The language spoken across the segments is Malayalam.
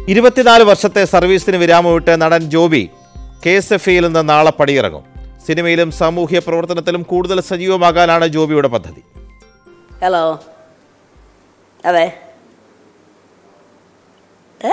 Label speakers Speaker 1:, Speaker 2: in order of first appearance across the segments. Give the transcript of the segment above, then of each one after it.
Speaker 1: ഇരുപത്തിനാല് വർഷത്തെ സർവീസിന് വിരാമമിട്ട് നടൻ ജോബി കെ എസ് എഫ് ഇയിൽ നിന്ന് നാളെ പടിയിറങ്ങും സിനിമയിലും സാമൂഹ്യ പ്രവർത്തനത്തിലും കൂടുതൽ സജീവമാകാനാണ് ജോബിയുടെ പദ്ധതി
Speaker 2: ഹലോ അതെ ഏ?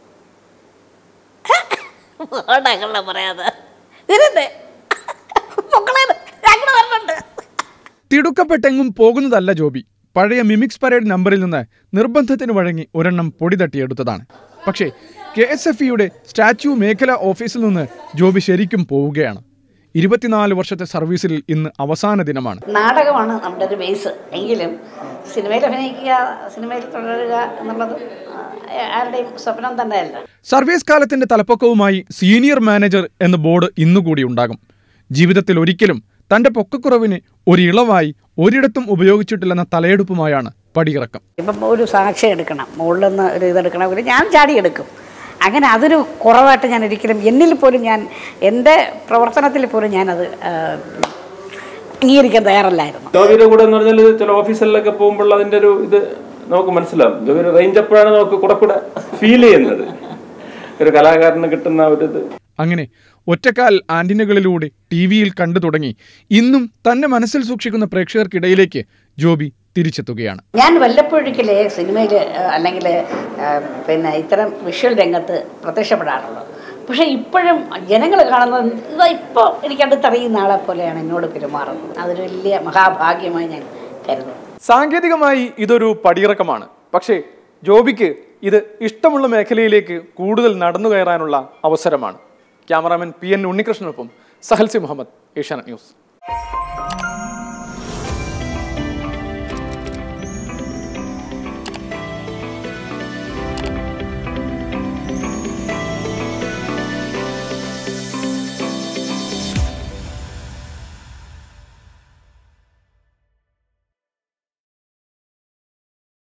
Speaker 2: പോടാ, കള്ളം പറയാതെ ഇതിരുന്നേ പൊക്കളേന്ന് ഞങ്ങൾ വരണുണ്ട്
Speaker 3: തിടുക്കപ്പെട്ടെങ്ങും പോകുന്നതല്ല ജോബി പഴയ മിമിക്സ് പരേഡ് നമ്പറിൽ നിന്ന് നിർബന്ധത്തിന് വഴങ്ങി ഒരെണ്ണം പൊടി തട്ടിയെടുത്തതാണ് പക്ഷേ കെ എസ് എഫ് ഇയുടെ സ്റ്റാച്യു മേഖല ഓഫീസിൽ നിന്ന് ജോബി ശരിക്കും പോവുകയാണ് ഇരുപത്തിനാല് വർഷത്തെ സർവീസിൽ ഇന്ന് അവസാന ദിനമാണ്
Speaker 2: നാടകമാണ് നമ്മുടെ ഒരു ബേസ് എങ്കിലും സിനിമയിൽ അഭിനയിക്കുക സിനിമയിൽ തുടരുക എന്നുള്ളത് ആ, ആരുടെയും സ്വപ്നം തന്നെയല്ല
Speaker 3: സർവീസ് കാലത്തിന്റെ തലപ്പൊക്കവുമായി സീനിയർ മാനേജർ എന്ന ബോർഡ് ഇന്നുകൂടി ഉണ്ടാകും ജീവിതത്തിൽ ഒരിക്കലും തന്റെ പൊക്കക്കുറവിന് ഒരിളവായി ഒരിടത്തും ഉപയോഗിച്ചിട്ടില്ലെന്ന തലയെടുപ്പുമായാണ് പടിയിറക്കം
Speaker 2: ഇപ്പം ഒരു സാക്ഷ്യം എടുക്കണം മുകളിൽ നിന്ന് ഒരു ഇതെടുക്കണമെങ്കിൽ ഞാൻ ചാടിയെടുക്കും അങ്ങനെ അതൊരു കുറവായിട്ട് ഞാൻ ഒരിക്കലും എന്നിൽ പോലും ഞാൻ എൻ്റെ പ്രവർത്തനത്തിൽ പോലും ഞാനത് ആ, അംഗീകരിക്കാൻ തയ്യാറല്ലായിരുന്നു
Speaker 4: ജോബിയുടെ കൂടെ എന്ന് പറഞ്ഞാൽ ചില ഓഫീസിലൊക്കെ പോകുമ്പോൾ അതിന്റെ ഒരു ഇത് നമുക്ക് മനസ്സിലാവും ജോബിയുടെ റേഞ്ച് എപ്പോഴാണ് നമുക്ക് കൂടെ കൂടെ ഫീൽ ചെയ്യുന്നത് ഒരു കലാകാരന് കിട്ടുന്ന ഒരു ഇത്
Speaker 3: അങ്ങനെ ഒറ്റക്കാൽ ആന്റിനകളിലൂടെ ടി വിയിൽ കണ്ടു തുടങ്ങി ഇന്നും തന്നെ മനസ്സിൽ സൂക്ഷിക്കുന്ന പ്രേക്ഷകർക്കിടയിലേക്ക് ജോബി തിരിച്ചെത്തുകയാണ്
Speaker 2: ഞാൻ വല്ലപ്പോഴേക്കില്ലേ സിനിമയിൽ അല്ലെങ്കിൽ പിന്നെ ഇത്തരം വിഷ്വൽ രംഗത്ത് പ്രത്യക്ഷപ്പെടാറുള്ളൂ പക്ഷേ ഇപ്പോഴും ജനങ്ങൾ കാണുന്നത് ഇതാ ഇപ്പോൾ എനിക്ക് അടുത്തറിയുന്ന ആളെ പോലെയാണ് എന്നോട് പെരുമാറുന്നത് അതൊരു വലിയ മഹാഭാഗ്യമായി ഞാൻ കരുതുന്നു
Speaker 3: സാങ്കേതികമായി ഇതൊരു പടിയിറക്കമാണ് പക്ഷേ ജോബിക്ക് ഇത് ഇഷ്ടമുള്ള മേഖലയിലേക്ക് കൂടുതൽ നടന്നു കയറാനുള്ള അവസരമാണ് ക്യാമറാമാൻ പി എൻ ഉണ്ണികൃഷ്ണനൊപ്പം സഹൽസി മുഹമ്മദ് ഏഷ്യാനെറ്റ് ന്യൂസ്